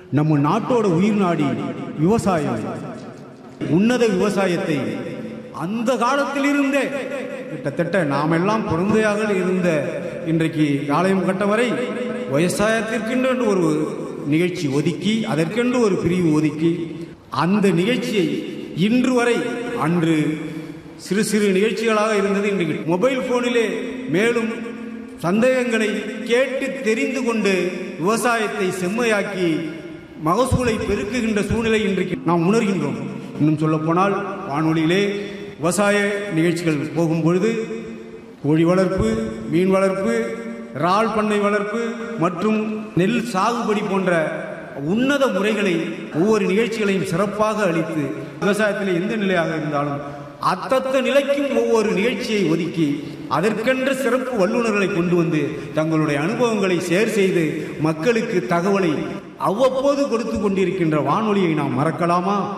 நம்ம நாட்டோட உயிர் நாடி விவசாயம் உன்னத விவசாயத்தை அந்த காலத்திலிருந்தே கிட்டத்தட்ட நாமெல்லாம் குழந்தையாக இருந்த இன்றைக்கு ஆலயம் கட்டவரை விவசாயத்திற்கென்று ஒரு நிகழ்ச்சி ஒதுக்கி அதற்கென்று ஒரு பிரிவு ஒதுக்கி அந்த நிகழ்ச்சியை இன்று வரை அன்று சிறு சிறு நிகழ்ச்சிகளாக இருந்தது இன்றைக்கு மொபைல் போனிலே மேலும் சந்தேகங்களை கேட்டு தெரிந்து கொண்டு விவசாயத்தை செம்மையாக்கி மகசூலை பெருக்குகின்ற சூழ்நிலை இன்றைக்கு நாம் உணர்கின்றோம் இன்னும் சொல்லப்போனால் வானொலியிலே விவசாய நிகழ்ச்சிகள் போகும் பொழுது கோழி வளர்ப்பு மீன் வளர்ப்பு இறால் பண்ணை வளர்ப்பு மற்றும் நெல் சாகுபடி போன்ற உன்னத முறைகளை ஒவ்வொரு நிகழ்ச்சிகளையும் சிறப்பாக அளித்து விவசாயத்தில் எந்த நிலையாக இருந்தாலும் அத்தத்த நிலைக்கும் ஒவ்வொரு நிகழ்ச்சியை ஒதுக்கி அதற்கென்ற சிறப்பு வல்லுநர்களை கொண்டு வந்து தங்களுடைய அனுபவங்களை ஷேர் செய்து மக்களுக்கு தகவலை அவ்வப்போது கொடுத்து கொண்டிருக்கின்ற வானொலியை நாம் மறக்கலாமா